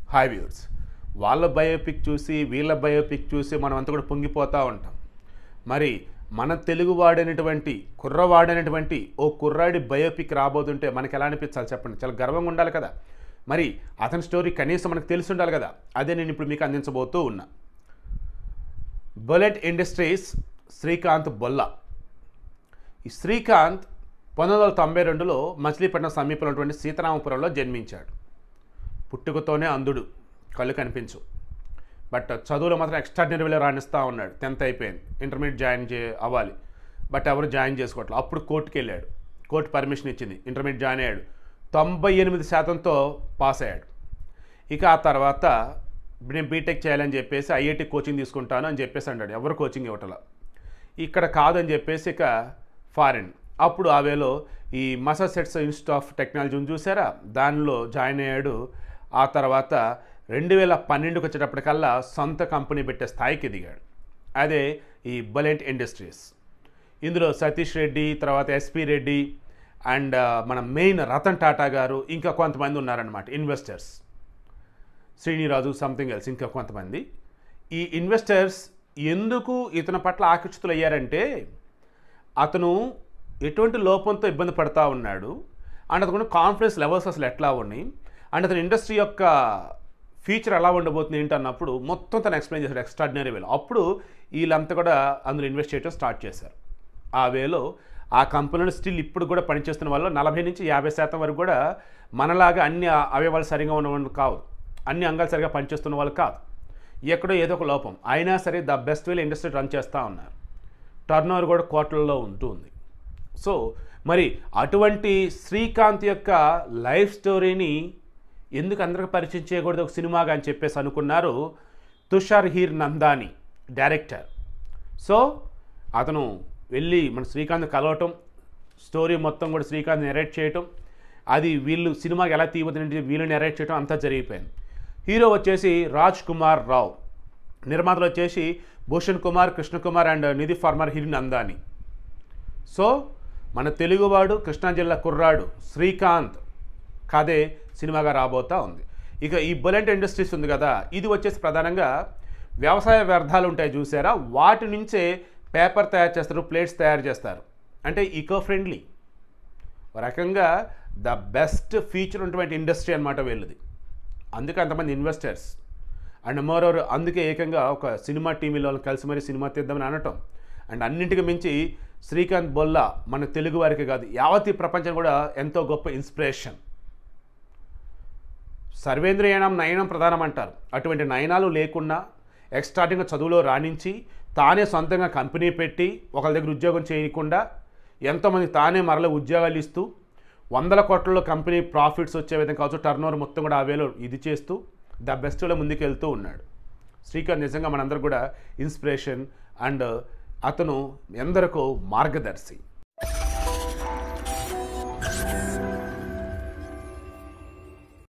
hi viewers వాళ్ళ biopic చూసి వీళ్ళ బయోపిక్ చూసి మనం అంతా కూడా పొంగిపోతూ ఉంటాం మరి మన తెలుగు వాడైనటువంటి కుర్రవాడైనటువంటి ఓ కుర్రాడి బయోపిక్ రాబోతుంటే మనకి ఎలా అనిపించాలి చెప్పండి చాలా గర్వంగా ఉండాలి కదా మరి అతని స్టోరీ కనీసం మనకు తెలిసి ఉండాలి కదా అదే నేను ఇప్పుడు మీకు అందించబోతూ ఉన్నా బుల్లెట్ ఇండస్ట్రీస్ శ్రీకాంత్ బొల్ల ఈ శ్రీకాంత్ పంతొమ్మిది వందల తొంభై రెండులో మచిలీపట్నం సమీపంలో ఉన్నటువంటి సీతారామపురంలో జన్మించాడు పుట్టుకతోనే అంధుడు కళ్ళు కనిపించు బట్ చదువులో మాత్రం ఎక్స్ట్రాడినరీలో రాణిస్తూ ఉన్నాడు టెన్త్ అయిపోయింది ఇంటర్మీడియట్ జాయిన్ చే అవ్వాలి బట్ ఎవరు జాయిన్ చేసుకోవట్లేదు అప్పుడు కోర్టుకి వెళ్ళాడు కోర్టు పర్మిషన్ ఇచ్చింది ఇంటర్మీడియట్ జాయిన్ అయ్యాడు తొంభై ఎనిమిది శాతంతో పాస్ అయ్యాడు ఇక ఆ తర్వాత నేను బీటెక్ చేయాలని చెప్పేసి ఐఐటి కోచింగ్ తీసుకుంటాను అని చెప్పేసి అన్నాడు ఎవరు కోచింగ్ ఇవ్వటలా ఇక్కడ కాదని చెప్పేసి ఇక ఫారిన్ అప్పుడు ఆ వేలో ఈ మసాసెట్స్ ఇన్స్టిట్యూట్ ఆఫ్ టెక్నాలజీని చూసారా దానిలో జాయిన్ అయ్యాడు ఆ తర్వాత రెండు వేల పన్నెండుకి వచ్చేటప్పటికల్లా సొంత కంపెనీ పెట్టే స్థాయికి దిగాడు అదే ఈ బలెంట్ ఇండస్ట్రీస్ ఇందులో సతీష్ రెడ్డి తర్వాత ఎస్పి రెడ్డి అండ్ మన మెయిన్ రతన్ టాటా గారు ఇంకా కొంతమంది ఉన్నారనమాట ఇన్వెస్టర్స్ శ్రీనిరాజు సంథింగ్ ఎల్స్ ఇంకా కొంతమంది ఈ ఇన్వెస్టర్స్ ఎందుకు ఇతని పట్ల ఆకర్షితులు అయ్యారంటే అతను ఎటువంటి లోపంతో ఇబ్బంది పడతా ఉన్నాడు అండ్ అతను కాన్ఫిడెన్స్ లెవెల్స్ అసలు ఎట్లా ఉన్నాయి అండ్ అతని ఇండస్ట్రీ యొక్క ఫ్యూచర్ ఎలా ఉండబోతుంది ఏంటి అన్నప్పుడు మొత్తం తను ఎక్స్ప్లెయిన్ చేశాడు ఎక్స్ట్రాడినరీ వేలో అప్పుడు వీళ్ళంతా కూడా అందులో ఇన్వెస్ట్ చేయడం స్టార్ట్ చేశారు ఆ వేలో ఆ కంపెనీలో స్టిల్ ఇప్పుడు కూడా పనిచేస్తున్న వాళ్ళు నలభై నుంచి యాభై శాతం వరకు కూడా మనలాగా అన్ని అవయవాలు సరిగా ఉన్న వాళ్ళు కాదు అన్ని అంగాలు సరిగా పనిచేస్తున్న వాళ్ళు కాదు ఎక్కడో ఏదో ఒక లోపం అయినా సరే ద బెస్ట్ వేలో ఇండస్ట్రీ రన్ చేస్తూ ఉన్నారు టర్న్ ఓవర్ కూడా కోట్లలో ఉంటుంది సో మరి అటువంటి శ్రీకాంత్ యొక్క లైఫ్ స్టోరీని ఎందుకు అందరికి పరిచయం చేయకూడదు ఒక సినిమాగా అని చెప్పేసి అనుకున్నారు Tushar Hiranandani director so అతను వెళ్ళి మన శ్రీకాంత్ కలవటం స్టోరీ మొత్తం కూడా శ్రీకాంత్ నెరేట్ చేయటం అది వీళ్ళు సినిమాకి ఎలా తీయబోతుందంటే వీళ్ళు నెరేట్ చేయటం అంతా జరిగిపోయింది హీరో వచ్చేసి రాజ్ కుమార్ రావు నిర్మాతలు వచ్చేసి Bhushan Kumar Krishna Kumar and Nidhi Parmar Hiranandani so మన తెలుగువాడు కృష్ణా జిల్లా కుర్రాడు శ్రీకాంత్ కథే సినిమాగా రాబోతా ఉంది ఇక ఈ బుల్లెట్ ఇండస్ట్రీస్ ఉంది కదా ఇది వచ్చేసి ప్రధానంగా వ్యవసాయ వ్యర్థాలు ఉంటాయి చూసారా వాటి నుంచే పేపర్ తయారు చేస్తారు ప్లేట్స్ తయారు చేస్తారు అంటే ఈకో ఫ్రెండ్లీ ఒక రకంగా ద బెస్ట్ ఫీచర్ ఉన్నటువంటి ఇండస్ట్రీ అనమాట వీళ్ళది అందుకే అంతమంది ఇన్వెస్టర్స్ అండ్ మోరోవర్ అందుకే ఏకంగా ఒక సినిమా టీవీలో కలిసి మరీ సినిమా తీద్దామని అనటం అండ్ అన్నింటికి మించి శ్రీకాంత్ బొల్లా మన తెలుగు వారికి కాదు యావతీ ప్రపంచం కూడా ఎంతో గొప్ప ఇన్స్పిరేషన్ సర్వేంద్రియనం నయనం ప్రధానం అంటారు అటువంటి నయనాలు లేకుండా ఎక్స్టార్టింగ్ చదువులో రాణించి తానే సొంతంగా కంపెనీ పెట్టి ఒకరి దగ్గర ఉద్యోగం చేయకుండా ఎంతోమంది తానే మరల ఉద్యోగాలు ఇస్తూ వందల కోట్లలో కంపెనీ ప్రాఫిట్స్ వచ్చే విధంగా కావచ్చు టర్న్ ఓవర్ మొత్తం కూడా ఆ వేలో ఇది చేస్తూ ద బెస్ట్లో ముందుకు వెళ్తూ ఉన్నాడు శ్రీకాంత్ నిజంగా మనందరూ కూడా ఇన్స్పిరేషన్ అండ్ అతను ఎందరికో మార్గదర్శి